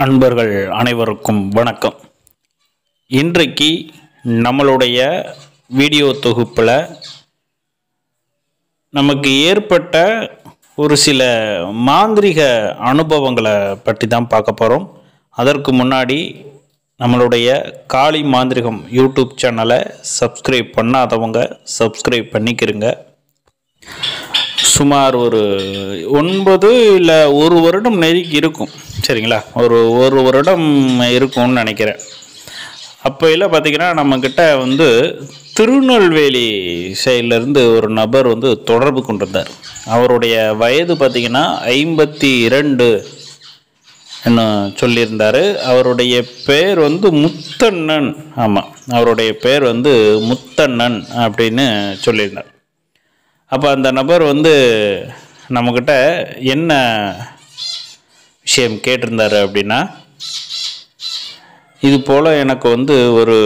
அன்பர்கள் அனைவருக்கும் வணக்கம் இன்றைக்கு நம்மளுடைய வீடியோ தொகுப்பில் நமக்கு ஏற்பட்ட ஒரு சில மாந்திரிக அனுபவங்களை பற்றி தான் பார்க்க போகிறோம் அதற்கு முன்னாடி நம்மளுடைய காளி மாந்திரிகம் யூடியூப் சேனலை சப்ஸ்கிரைப் பண்ணாதவங்க சப்ஸ்கிரைப் பண்ணிக்கிறங்க சுமார் ஒரு ஒன்பது இல்லை ஒரு வருடம் நெருக்கி இருக்கும் சரிங்களா ஒரு ஒரு வருடம் இருக்கும்னு நினைக்கிறேன் அப்போயில் பார்த்தீங்கன்னா நம்மக்கிட்ட வந்து திருநெல்வேலி சைட்லேருந்து ஒரு நபர் வந்து தொடர்பு கொண்டிருந்தார் அவருடைய வயது பார்த்திங்கன்னா ஐம்பத்தி இரண்டு என்ன சொல்லியிருந்தார் அவருடைய பேர் வந்து முத்தண்ணன் ஆமாம் அவருடைய பேர் வந்து முத்தண்ணன் அப்படின்னு சொல்லியிருந்தார் அப்போ அந்த நபர் வந்து நம்மக்கிட்ட என்ன விஷயம் கேட்டிருந்தாரு அப்படின்னா இது போல் எனக்கு வந்து ஒரு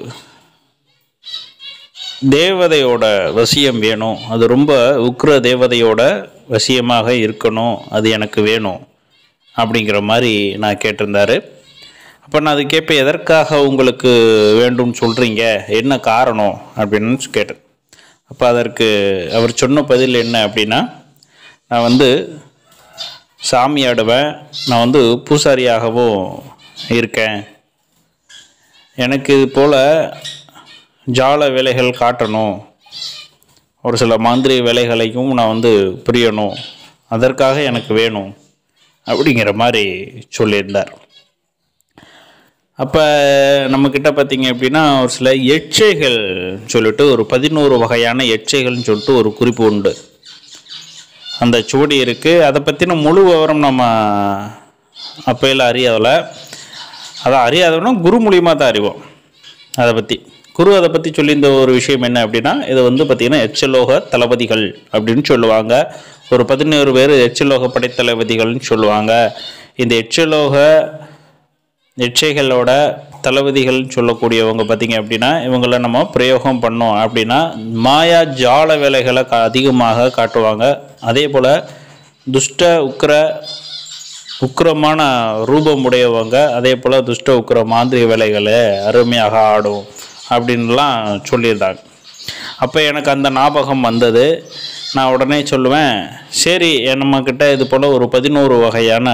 தேவதையோட வசியம் வேணும் அது ரொம்ப உக்ர தேவதையோட வசியமாக இருக்கணும் அது எனக்கு வேணும் அப்படிங்கிற மாதிரி நான் கேட்டிருந்தாரு அப்போ நான் அது கேட்பேன் எதற்காக உங்களுக்கு வேண்டும்னு சொல்கிறீங்க என்ன காரணம் அப்படின்னு கேட்டேன் அப்போ அதற்கு அவர் சொன்ன பதில் என்ன அப்படின்னா நான் வந்து சாமி ஆடுவேன் நான் வந்து பூசாரியாகவும் இருக்கேன் எனக்கு இது போல் ஜால வேலைகள் காட்டணும் ஒரு சில மாந்திரிய வேலைகளையும் நான் வந்து புரியணும் அதற்காக எனக்கு வேணும் அப்படிங்கிற மாதிரி சொல்லியிருந்தார் அப்போ நம்மக்கிட்ட பார்த்தீங்க அப்படின்னா ஒரு சில எச்சைகள் சொல்லிட்டு ஒரு பதினோரு வகையான எச்சைகள்னு சொல்லிட்டு ஒரு குறிப்பு உண்டு அந்த சுவடி இருக்குது அதை பற்றின முழு விவரம் நம்ம அப்பையில் அறியாதல அதை அறியாதவனா குரு மூலியமாக தான் அறிவோம் அதை பற்றி குரு அதை பற்றி சொல்லியிருந்த ஒரு விஷயம் என்ன அப்படின்னா இது வந்து பார்த்திங்கன்னா எச்சலோக தளபதிகள் அப்படின்னு சொல்லுவாங்க ஒரு பதினோரு பேர் எச்சலோக படைத்தளபதிகள்னு சொல்லுவாங்க இந்த எச்சலோக எச்சைகளோட தளபதிகள்னு சொல்லக்கூடியவங்க பார்த்தீங்க அப்படின்னா இவங்கள நம்ம பிரயோகம் பண்ணோம் அப்படின்னா மாயா ஜால வேலைகளை கா அதிகமாக காட்டுவாங்க அதே போல் துஷ்ட உக்கிர உக்கிரமான ரூபம் உடையவங்க அதே போல் துஷ்ட உக்கிர மாந்திரிய வேலைகளை அருமையாக ஆடும் அப்படின்லாம் சொல்லியிருந்தாங்க அப்போ எனக்கு அந்த ஞாபகம் வந்தது நான் உடனே சொல்லுவேன் சரி நம்மக்கிட்ட இது போல் ஒரு பதினோரு வகையான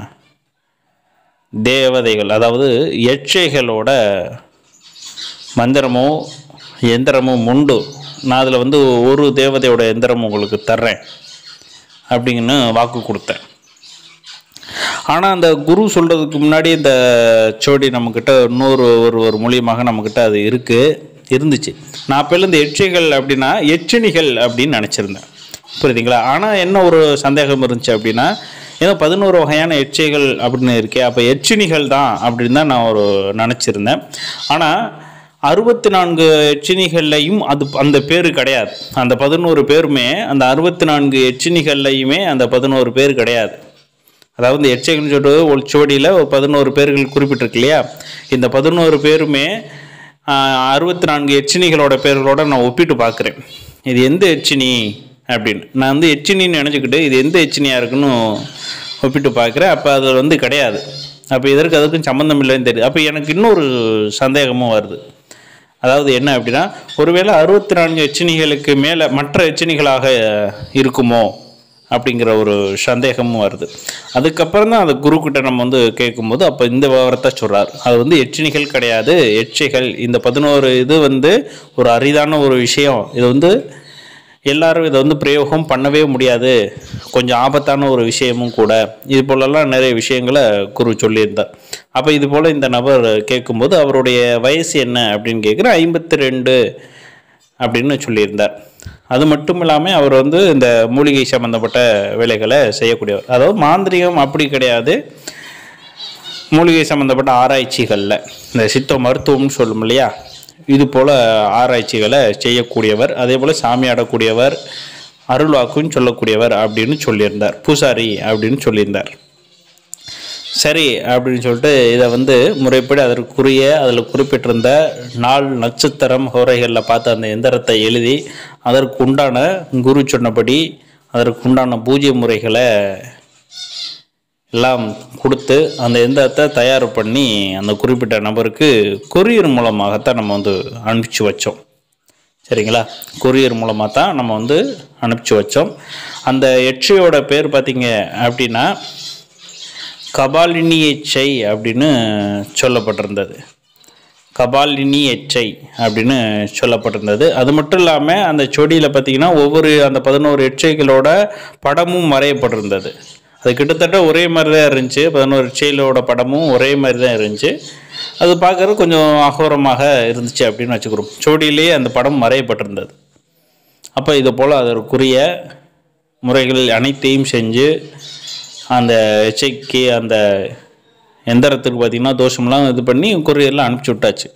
தேவதைகள் அதாவது எச்சைகளோட மந்திரமோ எந்திரமும் உண்டு நான் அதில் வந்து ஒரு தேவதையோட எந்திரம் உங்களுக்கு தர்றேன் அப்படின்னு வாக்கு கொடுத்தேன் ஆனால் அந்த குரு சொல்கிறதுக்கு முன்னாடி இந்த சோடி நம்மக்கிட்ட இன்னொரு ஒரு ஒரு மூலியமாக நம்மக்கிட்ட அது இருக்குது இருந்துச்சு நான் அப்போல இந்த எச்சைகள் அப்படின்னா எச்சினிகள் அப்படின்னு நினச்சிருந்தேன் புரியுதுங்களா ஆனால் என்ன ஒரு சந்தேகம் இருந்துச்சு அப்படின்னா ஏதோ பதினோரு வகையான எச்சைகள் அப்படின்னு இருக்கே அப்போ எச்சினிகள் தான் அப்படின்னு தான் நான் ஒரு நினச்சிருந்தேன் ஆனால் அறுபத்தி நான்கு எச்சினிகள்லையும் அது அந்த பேர் கிடையாது அந்த பதினோரு பேருமே அந்த அறுபத்தி நான்கு எச்சினிகள்லையுமே அந்த பதினோரு பேர் கிடையாது அதாவது இந்த எச்சைகள்னு சொல்லிட்டு ஒரு சுவடியில் ஒரு பதினோரு பேர்கள் குறிப்பிட்டிருக்கு இல்லையா இந்த பதினோரு பேருமே அறுபத்தி நான்கு எச்சினிகளோட பேர்களோட நான் ஒப்பிட்டு பார்க்குறேன் இது எந்த எச்சினி அப்படின்னு நான் வந்து எச்சினின்னு நினச்சிக்கிட்டு இது எந்த எச்சினியாக இருக்குன்னு ஒப்பிட்டு பார்க்குறேன் அப்போ அது வந்து கிடையாது அப்போ இதற்கு அதுக்கும் சம்மந்தம் இல்லைன்னு தெரியுது அப்போ எனக்கு இன்னொரு சந்தேகமும் வருது அதாவது என்ன அப்படின்னா ஒருவேளை அறுபத்தி நான்கு எச்சினிகளுக்கு மேலே மற்ற எச்சினிகளாக இருக்குமோ அப்படிங்கிற ஒரு சந்தேகமும் வருது அதுக்கப்புறம் தான் அந்த குருக்கிட்ட நம்ம வந்து கேட்கும்போது அப்போ இந்த விவரத்தை சொல்கிறார் அது வந்து எச்சினிகள் கிடையாது எச்சைகள் இந்த பதினோரு இது வந்து ஒரு அரிதான ஒரு விஷயம் இது வந்து எல்லாரும் இதை வந்து பிரயோகம் பண்ணவே முடியாது கொஞ்சம் ஆபத்தான ஒரு விஷயமும் கூட இது போலலாம் நிறைய விஷயங்களை குரு சொல்லியிருந்தார் அப்போ இது போல் இந்த நபர் கேட்கும்போது அவருடைய வயசு என்ன அப்படின்னு கேட்குற ஐம்பத்தி ரெண்டு அப்படின்னு சொல்லியிருந்தார் அது மட்டும் இல்லாமல் அவர் வந்து இந்த மூலிகை சம்மந்தப்பட்ட வேலைகளை செய்யக்கூடியவர் அதாவது மாந்திரிகம் அப்படி கிடையாது மூலிகை சம்மந்தப்பட்ட ஆராய்ச்சிகளில் இந்த சித்த மருத்துவம்னு சொல்லும் இல்லையா இது போல் ஆராய்ச்சிகளை செய்யக்கூடியவர் அதே போல் சாமி ஆடக்கூடியவர் அருள்வாக்குன்னு சொல்லக்கூடியவர் அப்படின்னு சொல்லியிருந்தார் பூசாரி அப்படின்னு சொல்லியிருந்தார் சரி அப்படின்னு சொல்லிட்டு இதை வந்து முறைப்படி அதற்குரிய அதில் குறிப்பிட்டிருந்த நாள் நட்சத்திரம் ஹோரைகளில் பார்த்து அந்த எந்திரத்தை எழுதி அதற்கு உண்டான குரு சொன்னபடி அதற்கு உண்டான பூஜை முறைகளை எல்லாம் கொடுத்து அந்த எந்திரத்தை தயார் பண்ணி அந்த குறிப்பிட்ட நபருக்கு கொரியர் மூலமாகத்தான் நம்ம வந்து அனுப்பிச்சு வச்சோம் சரிங்களா கொரியர் மூலமாக தான் நம்ம வந்து அனுப்பிச்சு வச்சோம் அந்த எச்சையோட பேர் பார்த்தீங்க அப்படின்னா கபாலினி எச்சை அப்படின்னு சொல்லப்பட்டிருந்தது கபாலினி எச்சை அப்படின்னு சொல்லப்பட்டிருந்தது அது மட்டும் இல்லாமல் அந்த செடியில் பார்த்தீங்கன்னா ஒவ்வொரு அந்த பதினோரு எச்சைகளோட படமும் வரையப்பட்டிருந்தது அது கிட்டத்தட்ட ஒரே மாதிரி தான் இருந்துச்சு பதினோரு எச்சைகளோட படமும் ஒரே மாதிரி தான் இருந்துச்சு அது பார்க்கறது கொஞ்சம் அகோரமாக இருந்துச்சு அப்படின்னு வச்சுக்கிறோம் செடியிலேயே அந்த படம் வரையப்பட்டிருந்தது அப்போ இது போல் அதற்குரிய முறைகள் அனைத்தையும் செஞ்சு அந்த எச்சைக்கு அந்த எந்திரத்துக்கு பார்த்திங்கன்னா தோஷம்லாம் இது பண்ணி கொரியரில் அனுப்பிச்சி விட்டாச்சு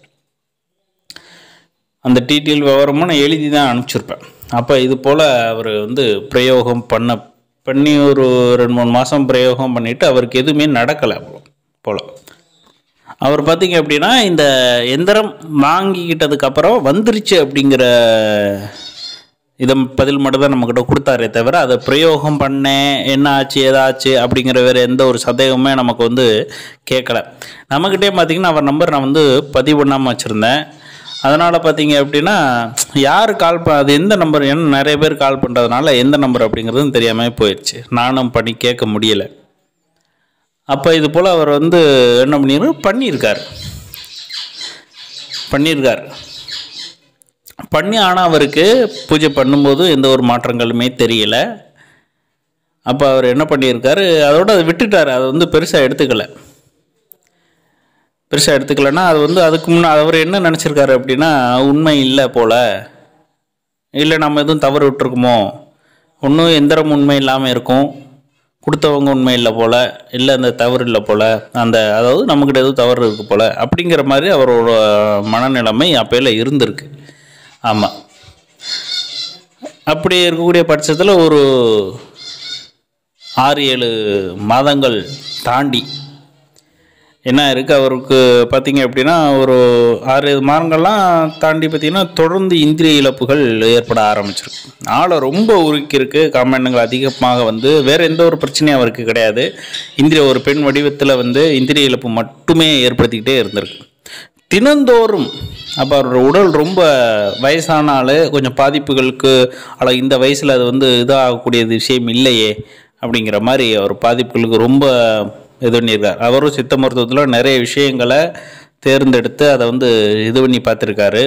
அந்த டீட்டெயில் விவரமும் நான் எழுதி தான் அனுப்பிச்சிருப்பேன் அப்போ இது போல் அவர் வந்து பிரயோகம் பண்ண பண்ணி ஒரு ரெண்டு மூணு மாதம் பிரயோகம் பண்ணிவிட்டு அவருக்கு எதுவுமே நடக்கலை போல் அவர் பார்த்தீங்க அப்படின்னா இந்த எந்திரம் வாங்கிக்கிட்டதுக்கப்புறம் வந்துருச்சு அப்படிங்கிற இதை பதில் மட்டும் தான் நம்மக்கிட்ட கொடுத்தாரே தவிர அதை பிரயோகம் பண்ணேன் என்ன ஆச்சு ஏதாச்சு அப்படிங்கிற வேறு எந்த ஒரு சந்தேகமே நமக்கு வந்து கேட்கல நம்மக்கிட்டே பார்த்தீங்கன்னா அவர் நம்பர் நான் வந்து பதிவு பண்ணாமல் வச்சுருந்தேன் அதனால் பார்த்தீங்க அப்படின்னா யார் கால் ப அது எந்த நம்பர் ஏன்னா நிறைய பேர் கால் பண்ணுறதுனால எந்த நம்பர் அப்படிங்கிறதும் தெரியாமல் போயிடுச்சு நானும் பண்ணி கேட்க முடியலை அப்போ இது போல் அவர் வந்து என்ன பண்ணிரு பண்ணியிருக்கார் பண்ணியிருக்கார் பண்ணி ஆனால் அவருக்கு பூஜை பண்ணும்போது எந்த ஒரு மாற்றங்களுமே தெரியல அப்போ அவர் என்ன பண்ணியிருக்காரு அதோட அதை விட்டுட்டார் அதை வந்து பெருசாக எடுத்துக்கல பெருசாக எடுத்துக்கலன்னா அது வந்து அதுக்கு முன்னே அவர் என்ன நினச்சிருக்காரு அப்படின்னா உண்மை இல்லை போல் இல்லை நம்ம எதுவும் தவறு விட்டுருக்குமோ ஒன்றும் எந்திரம் உண்மை இல்லாமல் இருக்கும் கொடுத்தவங்க உண்மை இல்லை போல் இல்லை அந்த தவறு இல்லை போல் அந்த அதாவது நம்மக்கிட்ட எதுவும் தவறு இருக்குது போல் அப்படிங்கிற மாதிரி அவரோட மனநிலைமை அப்பையில் இருந்திருக்கு ஆமாம் அப்படி இருக்கக்கூடிய பட்சத்தில் ஒரு ஆறு ஏழு மாதங்கள் தாண்டி என்ன இருக்குது அவருக்கு பார்த்தீங்க அப்படின்னா ஒரு ஆறு ஏழு மாதங்கள்லாம் தாண்டி பார்த்தீங்கன்னா தொடர்ந்து இந்திரிய இழப்புகள் ஏற்பட ஆரம்பிச்சிருக்கு ஆளை ரொம்ப உருக்கியிருக்கு காமெண்டுகள் அதிகமாக வந்து வேறு எந்த ஒரு பிரச்சனையும் அவருக்கு கிடையாது இந்திரிய ஒரு பெண் வடிவத்தில் வந்து இந்திரிய இழப்பு மட்டுமே ஏற்படுத்திக்கிட்டே இருந்திருக்கு தினந்தோறும் அப்போ அவரோட உடல் ரொம்ப வயசான ஆள் கொஞ்சம் பாதிப்புகளுக்கு அல்ல இந்த வயசில் அது வந்து இதாகக்கூடிய விஷயம் இல்லையே அப்படிங்கிற மாதிரி அவர் பாதிப்புகளுக்கு ரொம்ப இது பண்ணியிருக்கார் அவரும் சித்த மருத்துவத்தில் நிறைய விஷயங்களை தேர்ந்தெடுத்து அதை வந்து இது பண்ணி பார்த்துருக்காரு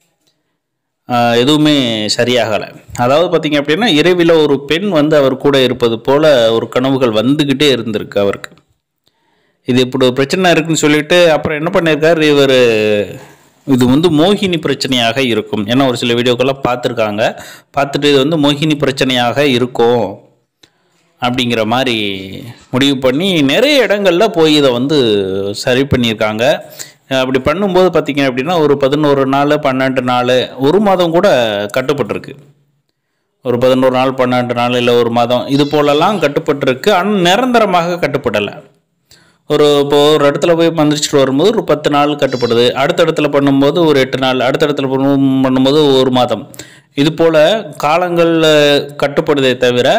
ஆஹ் எதுவுமே சரியாகலை அதாவது பார்த்தீங்க அப்படின்னா இரவில் ஒரு பெண் வந்து அவர் கூட இருப்பது போல் ஒரு கனவுகள் வந்துக்கிட்டே இருந்திருக்கு அவருக்கு இது இப்படி ஒரு பிரச்சனை இருக்குன்னு சொல்லிட்டு அப்புறம் என்ன பண்ணியிருக்காரு இவர் இது வந்து மோகினி பிரச்சனையாக இருக்கும் ஏன்னா ஒரு சில வீடியோக்கெல்லாம் பார்த்துருக்காங்க பார்த்துட்டு இது வந்து மோகினி பிரச்சனையாக இருக்கும் அப்படிங்கிற மாதிரி முடிவு பண்ணி நிறைய இடங்கள்ல போய் இதை வந்து சரி பண்ணியிருக்காங்க அப்படி பண்ணும்போது பார்த்தீங்க அப்படின்னா ஒரு பதினோரு நாள் பன்னெண்டு நாள் ஒரு மாதம் கூட கட்டுப்பட்டிருக்கு ஒரு பதினோரு நாள் பன்னெண்டு நாள் இல்லை ஒரு மாதம் இது போலலாம் கட்டுப்பட்டிருக்கு ஆனால் நிரந்தரமாக கட்டுப்படலை ஒரு இப்போ ஒரு இடத்துல போய் மந்திரிச்சிட்டு வரும்போது ஒரு பத்து நாள் கட்டுப்படுது அடுத்த இடத்துல பண்ணும்போது ஒரு எட்டு நாள் அடுத்த இடத்துல பண்ணும் பண்ணும்போது ஒரு மாதம் இது போல் காலங்களில் கட்டுப்படுதே தவிர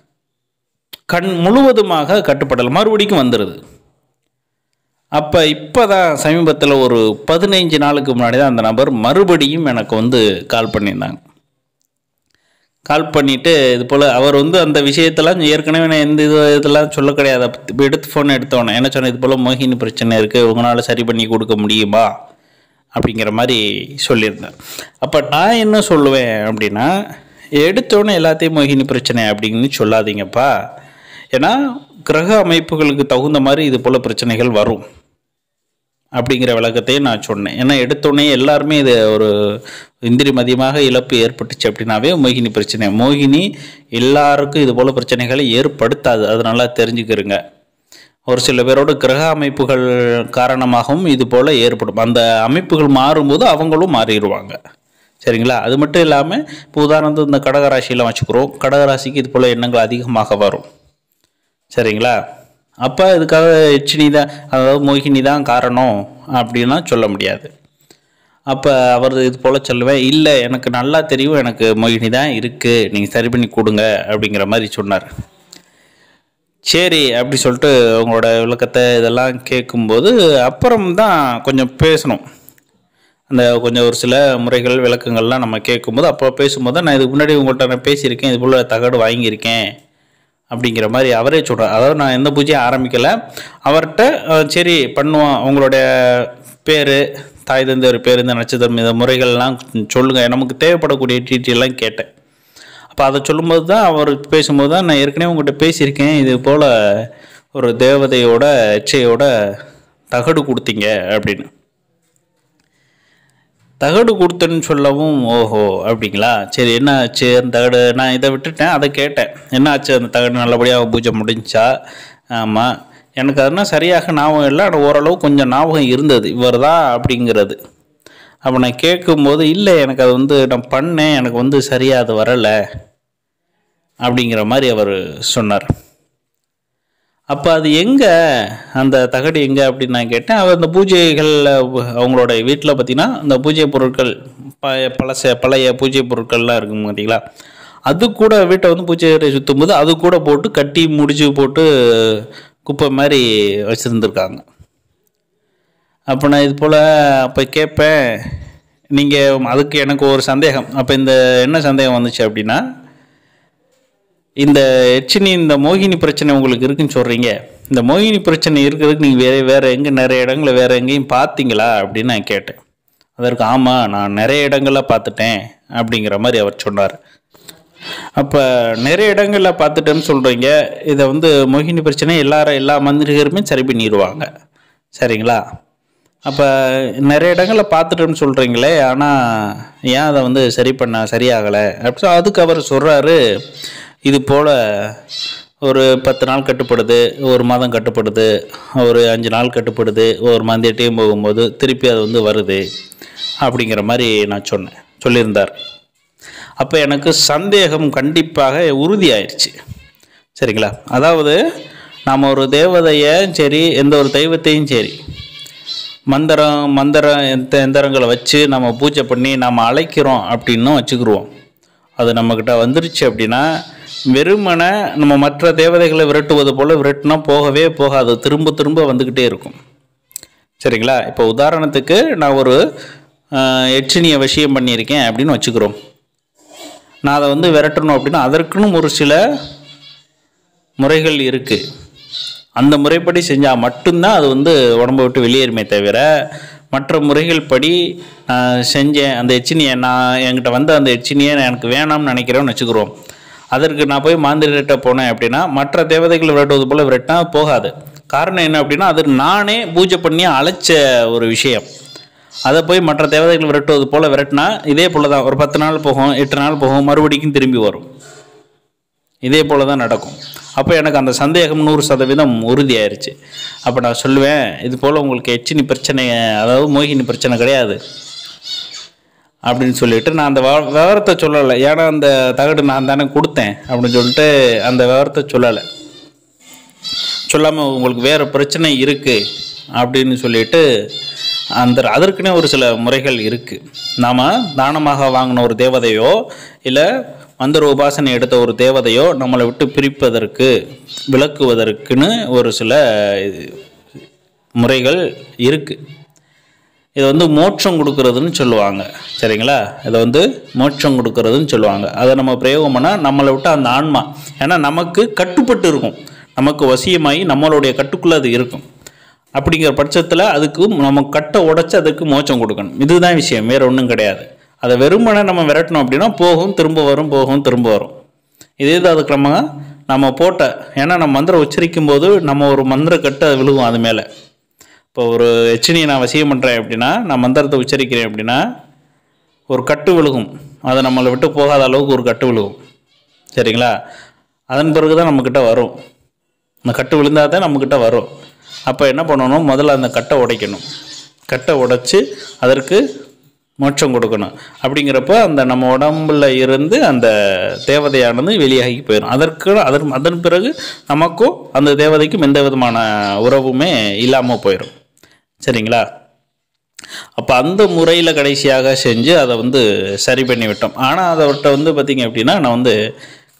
கண் முழுவதுமாக கட்டுப்படலை மறுபடிக்கும் வந்துடுது அப்போ இப்போ தான் சமீபத்தில் ஒரு பதினைஞ்சு நாளுக்கு முன்னாடி தான் அந்த நபர் மறுபடியும் எனக்கு வந்து கால் பண்ணியிருந்தாங்க கால் பண்ணிவிட்டு இது போல் அவர் வந்து அந்த விஷயத்தெல்லாம் ஏற்கனவே நான் எந்த இது இதெல்லாம் சொல்ல கிடையாது அப்ப இப்ப எடுத்து ஃபோன் எடுத்தோன்னே என்ன சொன்னேன் இது போல் மோகினி பிரச்சனை இருக்குது உங்களால் சரி பண்ணி கொடுக்க முடியுமா அப்படிங்கிற மாதிரி சொல்லியிருந்தேன் அப்போ நான் என்ன சொல்லுவேன் அப்படின்னா எடுத்தோன்னே எல்லாத்தையும் மோகினி பிரச்சனை அப்படின்னு சொல்லாதீங்கப்பா ஏன்னா கிரக அமைப்புகளுக்கு தகுந்த மாதிரி இது போல் பிரச்சனைகள் வரும் அப்படிங்கிற விளக்கத்தையும் நான் சொன்னேன் ஏன்னா எடுத்தோடனே எல்லாருமே இது ஒரு இந்திரி மதியமாக இழப்பு ஏற்பட்டுச்சு அப்படின்னாவே மோகினி பிரச்சனை மோகினி எல்லாருக்கும் இது போல் பிரச்சனைகளை ஏற்படுத்தாது அது நல்லா தெரிஞ்சுக்கிறங்க ஒரு சில பேரோட கிரக அமைப்புகள் காரணமாகவும் இது போல் ஏற்படும் அந்த அமைப்புகள் மாறும்போது அவங்களும் மாறிடுவாங்க சரிங்களா அது மட்டும் இல்லாமல் இப்போ உதாரணத்துக்கு இந்த கடகராசியெல்லாம் வச்சுக்கிறோம் கடகராசிக்கு இது போல் எண்ணங்கள் அதிகமாக வரும் சரிங்களா அப்போ இதுக்காக எச்சினி தான் அதாவது மோகினி தான் காரணம் அப்படின்லாம் சொல்ல முடியாது அப்போ அவர் இது போல் சொல்லுவேன் இல்லை எனக்கு நல்லா தெரியும் எனக்கு மோகினி தான் இருக்குது நீங்கள் சரி பண்ணி கொடுங்க அப்படிங்கிற மாதிரி சொன்னார் சரி அப்படி சொல்லிட்டு அவங்களோட விளக்கத்தை இதெல்லாம் கேட்கும்போது அப்புறம் தான் கொஞ்சம் பேசணும் அந்த கொஞ்சம் ஒரு சில முறைகள் விளக்கங்கள்லாம் நம்ம கேட்கும்போது அப்போ பேசும்போது தான் நான் இதுக்கு முன்னாடி உங்கள்கிட்ட நான் பேசியிருக்கேன் இது போல் தகடு வாங்கியிருக்கேன் அப்படிங்கிற மாதிரி அவரே சொல்கிறார் அதாவது நான் எந்த பூஜையும் ஆரம்பிக்கலை அவர்கிட்ட அஹ், சரி பண்ணுவோம் அவங்களுடைய பேர் தாய் தந்தை ஒரு பேர் இந்த நட்சத்திரம் இந்த முறைகள்லாம் சொல்லுங்கள் நமக்கு தேவைப்படக்கூடிய டீட்டெயிலாம் கேட்டேன் அப்போ அதை சொல்லும்போது தான் அவர் பேசும்போது தான் நான் ஏற்கனவே உங்கள்கிட்ட பேசியிருக்கேன் இது போல் ஒரு தேவதையோட எச்சையோட தகடு கொடுத்தீங்க அப்படின்னு தகடு கொடுத்தேன்னு சொல்லவும் ஓஹோ அப்படிங்களா சரி என்ன ஆச்சு அந்த தகடு நான் இதை விட்டுட்டேன் அதை கேட்டேன் என்ன ஆச்சு அந்த தகடு நல்லபடியாக பூஜை முடிஞ்சா ஆமாம் எனக்கு அதெல்லாம் சரியாக ஞாபகம் இல்லை ஆனால் ஓரளவு கொஞ்சம் ஞாபகம் இருந்தது இவர் தான் அப்படிங்கிறது அப்போ நான் கேட்கும்போது இல்லை எனக்கு அது வந்து நான் பண்ணேன் எனக்கு வந்து சரியாக அது வரலை அப்படிங்கிற மாதிரி அவர் சொன்னார் அப்போ அது எங்கே அந்த தகடு எங்கே அப்படின்னு நான் கேட்டேன் அவர் அந்த பூஜைகளில் அவங்களோட வீட்டில் பார்த்தீங்கன்னா அந்த பூஜை பொருட்கள் ப பழச பழைய பூஜை பொருட்கள்லாம் இருக்கும் பார்த்தீங்களா அது கூட வீட்டை வந்து பூஜை அறை சுற்றும் போது அது கூட போட்டு கட்டி முடிச்சு போட்டு குப்பை மாதிரி வச்சுருந்துருக்காங்க அப்போ நான் இது போல் அப்போ கேட்பேன் நீங்கள் அதுக்கு எனக்கு ஒரு சந்தேகம் அப்போ இந்த என்ன சந்தேகம் வந்துச்சு அப்படின்னா இந்த எச்சினி இந்த மோகினி பிரச்சனை உங்களுக்கு இருக்குன்னு சொல்கிறீங்க இந்த மோகினி பிரச்சனை இருக்கிறதுக்கு நீங்கள் வேறு வேறு எங்கே நிறைய இடங்களில் வேறு எங்கேயும் பார்த்தீங்களா அப்படின்னு நான் கேட்டேன் அதற்கு ஆமாம் நான் நிறைய இடங்களில் பார்த்துட்டேன் அப்படிங்கிற மாதிரி அவர் சொன்னார் அப்போ நிறைய இடங்களில் பார்த்துட்டேன்னு சொல்கிறீங்க இதை வந்து மோகினி பிரச்சனை எல்லாரும் எல்லா மந்திரிகருமே சரி பண்ணிடுவாங்க சரிங்களா அப்போ நிறைய இடங்களில் பார்த்துட்டோன்னு சொல்கிறீங்களே ஆனால் ஏன் அதை வந்து சரி பண்ண சரியாகலை அப்படி சொ- அதுக்கு அவர் சொல்கிறாரு இது போல் ஒரு பத்து நாள் கட்டுப்படுது ஒரு மாதம் கட்டுப்படுது ஒரு அஞ்சு நாள் கட்டுப்படுது ஒரு மந்தியட்டையும் போகும்போது திருப்பி அது வந்து வருது அப்படிங்கிற மாதிரி நான் சொன்னேன் சொல்லியிருந்தார் அப்போ எனக்கு சந்தேகம் கண்டிப்பாக உறுதியாயிருச்சு சரிங்களா அதாவது நாம் ஒரு தேவதையை சரி எந்த ஒரு தெய்வத்தையும் சரி மந்திரம் மந்திரம் எந்த எந்திரங்களை வச்சு நம்ம பூஜை பண்ணி நம்ம அழைக்கிறோம் அப்படின்னும் வச்சுக்கிருவோம் அது நம்மக்கிட்ட வந்துருச்சு அப்படின்னா வெறுமனை நம்ம மற்ற தேவதைகளை விரட்டுவது போல் விரட்டுனா போகவே போகாது திரும்ப திரும்ப வந்துக்கிட்டே இருக்கும் சரிங்களா இப்போ உதாரணத்துக்கு நான் ஒரு ஆஹ், எச்சினியை விஷயம் பண்ணியிருக்கேன் அப்படின்னு வச்சுக்கிறோம் நான் அதை வந்து விரட்டணும் அப்படின்னா அதற்குன்னு ஒரு சில முறைகள் இருக்குது அந்த முறைப்படி செஞ்சால் மட்டும்தான் அது வந்து உடம்பை விட்டு வெளியேறுமே தவிர மற்ற முறைகள் படி நான் செஞ்சேன் அந்த எச்சினியை நான் என்கிட்ட வந்த அந்த எச்சினியை நான் எனக்கு வேணாம்னு நினைக்கிறேன்னு வச்சுக்கிறோம் அதற்கு நான் போய் மாந்திரிட்ட போனேன் அப்படின்னா மற்ற தேவதைகள் விரட்டுவது போல் விரட்டினா போகாது காரணம் என்ன அப்படின்னா அது நானே பூஜை பண்ணி அழைச்ச ஒரு விஷயம் அதை போய் மற்ற தேவதைகள் விரட்டுவது போல் விரட்டினா இதே போல் தான் ஒரு பத்து நாள் போகும் எட்டு நாள் போகும் மறுபடிக்கும் திரும்பி வரும் இதே போல தான் நடக்கும் அப்போ எனக்கு அந்த சந்தேகம் நூறு சதவீதம் உறுதியாயிருச்சு அப்போ நான் சொல்லுவேன் இது போல் உங்களுக்கு எச்சினி பிரச்சனை அதாவது மோகினி பிரச்சனை கிடையாது அப்படின்னு சொல்லிட்டு நான் அந்த வ- விவரத்தை சொல்லலை ஏன்னா அந்த தகடு நான் தானே கொடுத்தேன் அப்படின்னு சொல்லிட்டு அந்த விவரத்தை சொல்லலை சொல்லாமல் உங்களுக்கு வேறு பிரச்சனை இருக்குது அப்படின்னு சொல்லிட்டு அந்த அதற்குனே ஒரு சில முறைகள் இருக்குது நாம் தானமாக வாங்கின ஒரு தேவதையோ இல்லை மந்திர உபாசனை எடுத்த ஒரு தேவதையோ நம்மளை விட்டு பிரிப்பதற்கு விளக்குவதற்குன்னு ஒரு சில முறைகள் இருக்குது இதை வந்து மோட்சம் கொடுக்கறதுன்னு சொல்லுவாங்க சரிங்களா இதை வந்து மோட்சம் கொடுக்கறதுன்னு சொல்லுவாங்க அதை நம்ம பிரயோகம் பண்ணால் நம்மளை விட்டு அந்த ஆன்மா ஏன்னா நமக்கு கட்டுப்பட்டு இருக்கும் நமக்கு வசியமாகி நம்மளுடைய கட்டுக்குள்ளே அது இருக்கும் அப்படிங்கிற பட்சத்தில் அதுக்கு நம்ம கட்டை உடைச்சு அதுக்கு மோட்சம் கொடுக்கணும் இதுதான் விஷயம் வேறு ஒன்றும் கிடையாது அதை வெறுமனே நம்ம விரட்டணும் அப்படின்னா போகும் திரும்ப வரும் போகும் திரும்ப வரும் இதே தான் அதுக்கு நம்ம நம்ம போட்ட ஏன்னா நம்ம மந்திரம் உச்சரிக்கும் போது நம்ம ஒரு மந்திர கட்டு அது விழுகும் அது மேலே இப்போ ஒரு எச்சினியை நான் வசியம் பண்ணுறேன் அப்படின்னா நான் மந்திரத்தை உச்சரிக்கிறேன் அப்படின்னா ஒரு கட்டு விழுகும் அதை நம்மளை விட்டு போகாத அளவுக்கு ஒரு கட்டு விழுகும் சரிங்களா அதன் பிறகு தான் நம்மக்கிட்ட வரும் அந்த கட்டு விழுந்தால் தான் நம்மக்கிட்ட வரும் அப்போ என்ன பண்ணணும் முதல்ல அந்த கட்டை உடைக்கணும் கட்டை உடைச்சி அதற்கு மோட்சம் கொடுக்கணும் அப்படிங்கிறப்ப அந்த நம்ம உடம்புல இருந்து அந்த தேவதையானது வெளியாகி போயிடும் அதற்கு அதன் அதன் பிறகு நமக்கும் அந்த தேவதைக்கும் எந்த விதமான உறவுமே இல்லாமல் போயிடும் சரிங்களா அப்போ அந்த முறையில் கடைசியாக செஞ்சு அதை வந்து சரி பண்ணி விட்டோம் ஆனால் அதை விட்ட வந்து பார்த்திங்க அப்படின்னா நான் வந்து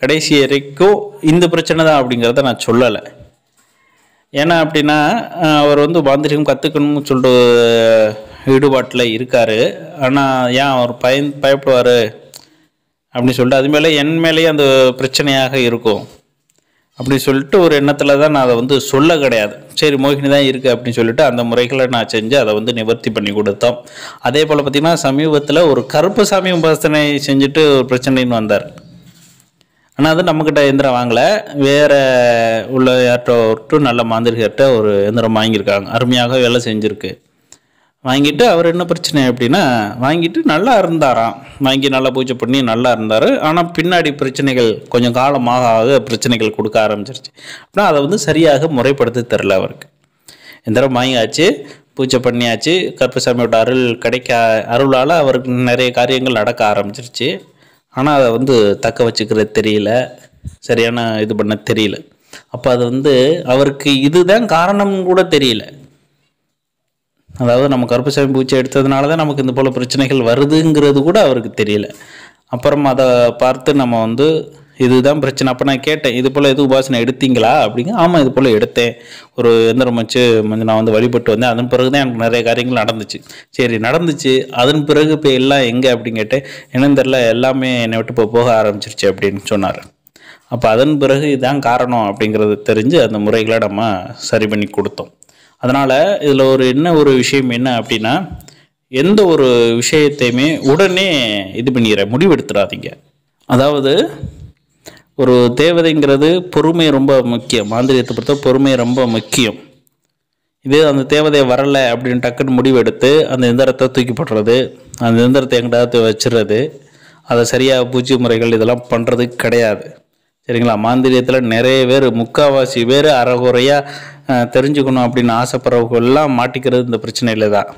கடைசி வரைக்கும் இந்த பிரச்சனை தான் அப்படிங்கிறத நான் சொல்லலை ஏன்னா அப்படின்னா அஹ், அவர் வந்து மாந்திரிகம் கற்றுக்கணும்னு சொல்லிட்டு ஈடுபாட்டில் இருக்கார் ஆனால் ஏன் அவர் பயன் பயப்படுவார் அப்படின்னு சொல்லிட்டு அது மேலே என் மேலேயே அந்த பிரச்சனையாக இருக்கும் அப்படி சொல்லிட்டு ஒரு எண்ணத்தில் தான் நான் அதை வந்து சொல்ல கிடையாது சரி மோகினி தான் இருக்குது அப்படின்னு சொல்லிட்டு அந்த முறைகளை நான் செஞ்சு அதை வந்து நிவர்த்தி பண்ணி கொடுத்தோம் அதே போல் பார்த்திங்கன்னா சமீபத்தில் ஒரு கருப்பு சாமி உபாசனை செஞ்சுட்டு ஒரு பிரச்சனைன்னு வந்தார் ஆனால் அது நம்மக்கிட்ட எந்திரம் வாங்கலை வேறு உள்ள யார்கிட்ட நல்ல மாந்திரிகர்கிட்ட ஒரு எந்திரம் வாங்கியிருக்காங்க அருமையாக வேலை செஞ்சுருக்கு வாங்கிட்டு அவர் என்ன பிரச்சனை அப்படின்னா வாங்கிட்டு நல்லா இருந்தாராம் வாங்கி நல்லா பூஜை பண்ணி நல்லா இருந்தார் ஆனால் பின்னாடி பிரச்சனைகள் கொஞ்சம் காலமாக ஆக பிரச்சனைகள் கொடுக்க ஆரம்பிச்சிருச்சு அப்படின்னா அதை வந்து சரியாக முறைப்படுத்த தெரில அவருக்கு எந்திரம் வாங்கியாச்சு பூஜை பண்ணியாச்சு கருப்பசாமியோட அருள் கிடைக்க அருளால் அவருக்கு நிறைய காரியங்கள் நடக்க ஆரம்பிச்சிருச்சு ஆனால் அதை வந்து தக்க வச்சுக்கிறது தெரியல சரியான இது பண்ண தெரியல அப்போ அது வந்து அவருக்கு இதுதான் காரணம் கூட தெரியல அதாவது நம்ம கருப்பசாமி பூச்சி எடுத்ததுனால தான் நமக்கு இந்த போல் பிரச்சனைகள் வருதுங்கிறது கூட அவருக்கு தெரியல அப்புறம் அதை பார்த்து நம்ம வந்து இதுதான் பிரச்சனை அப்போ நான் கேட்டேன் இது போல் எது உபாசனை எடுத்தீங்களா அப்படிங்க ஆமாம் இது போல் எடுத்தேன் ஒரு எந்திரம் வச்சு கொஞ்சம் நான் வந்து வழிபட்டு வந்தேன் அதன் பிறகு தான் எனக்கு நிறைய காரியங்கள் நடந்துச்சு சரி நடந்துச்சு அதன் பிறகு இப்போ எல்லாம் எங்கே அப்படின்னு கேட்டேன் என்னன்னு தெரில எல்லாமே என்னை விட்டு இப்போ போக ஆரம்பிச்சிருச்சு அப்படின்னு சொன்னார் அப்போ அதன் பிறகு இதான் காரணம் அப்படிங்கிறது தெரிஞ்சு அந்த முறைகளை நம்ம சரி பண்ணி கொடுத்தோம் அதனால் இதில் ஒரு என்ன ஒரு விஷயம் என்ன அப்படின்னா எந்த ஒரு விஷயத்தையுமே உடனே இது பண்ணிடுற முடிவெடுத்துடாதீங்க அதாவது ஒரு தேவதைங்கிறது பொறுமை ரொம்ப முக்கியம் மாந்திரியத்தை பொறுத்த பொறுமை ரொம்ப முக்கியம் இதே அந்த தேவதை வரலை அப்படின்னு டக்குன்னு முடிவெடுத்து அந்த எந்திரத்தை தூக்கி போடுறது அந்த எந்திரத்தை எங்கிட்டாவது வச்சிடுறது அதை சரியாக பூஜை முறைகள் இதெல்லாம் பண்ணுறது கிடையாது சரிங்களா மாந்திரியத்தில் நிறைய பேர் முக்கால்வாசி பேர் அறகுறையாக தெரிஞ்சுக்கணும் அப்படின்னு ஆசைப்படுறவங்க எல்லாம் மாட்டிக்கிறது இந்த பிரச்சனையில் தான்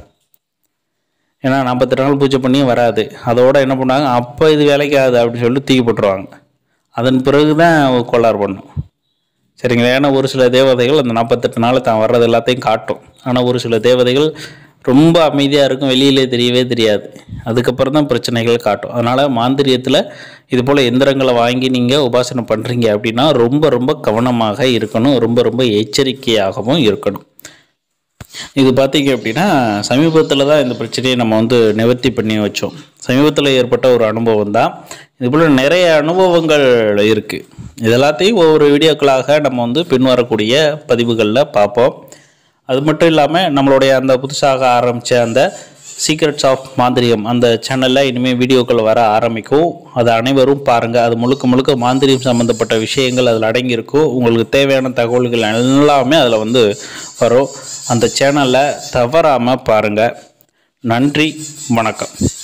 ஏன்னா நாற்பத்தெட்டு நாள் பூஜை பண்ணியும் வராது அதோட என்ன பண்ணுவாங்க அப்போ இது வேலைக்கு ஆகுது அப்படின்னு சொல்லிட்டு தூக்கி போட்டுருவாங்க அதன் பிறகு தான் கோளாறு பண்ணும் சரிங்களா ஏன்னா ஒரு சில தேவதைகள் அந்த நாற்பத்தெட்டு நாள் தான் வர்றது எல்லாத்தையும் காட்டும் ஆனால் ஒரு சில தேவதைகள் ரொம்ப அமைதியாக இருக்கும் வெளியிலே தெரியவே தெரியாது அதுக்கப்புறம் தான் பிரச்சனைகள் காட்டும் அதனால் மாந்திரியத்தில் இது போல் எந்திரங்களை வாங்கி நீங்கள் உபாசனை பண்ணுறீங்க அப்படின்னா ரொம்ப ரொம்ப கவனமாக இருக்கணும் ரொம்ப ரொம்ப எச்சரிக்கையாகவும் இருக்கணும் இது பார்த்தீங்க அப்படின்னா சமீபத்தில் தான் இந்த பிரச்சனையை நம்ம வந்து நிவர்த்தி பண்ணி வச்சோம் சமீபத்தில் ஏற்பட்ட ஒரு அனுபவம் தான் இது போல் நிறைய அனுபவங்கள் இருக்குது இது எல்லாத்தையும் ஒவ்வொரு வீடியோக்களாக நம்ம வந்து பின்வரக்கூடிய பதிவுகளில் பார்ப்போம் அது மட்டும் இல்லாமல் நம்மளுடைய அந்த புதுசாக ஆரம்பித்த அந்த சீக்ரெட்ஸ் ஆஃப் மாந்திரியம் அந்த சேனலில் இனிமேல் வீடியோக்கள் வர ஆரம்பிக்கும் அதை அனைவரும் பாருங்கள் அது முழுக்க முழுக்க மாந்திரியம் சம்மந்தப்பட்ட விஷயங்கள் அதில் அடங்கியிருக்கும் உங்களுக்கு தேவையான தகவல்கள் எல்லாமே அதில் வந்து வரும் அந்த சேனலை தவறாமல் பாருங்கள் நன்றி வணக்கம்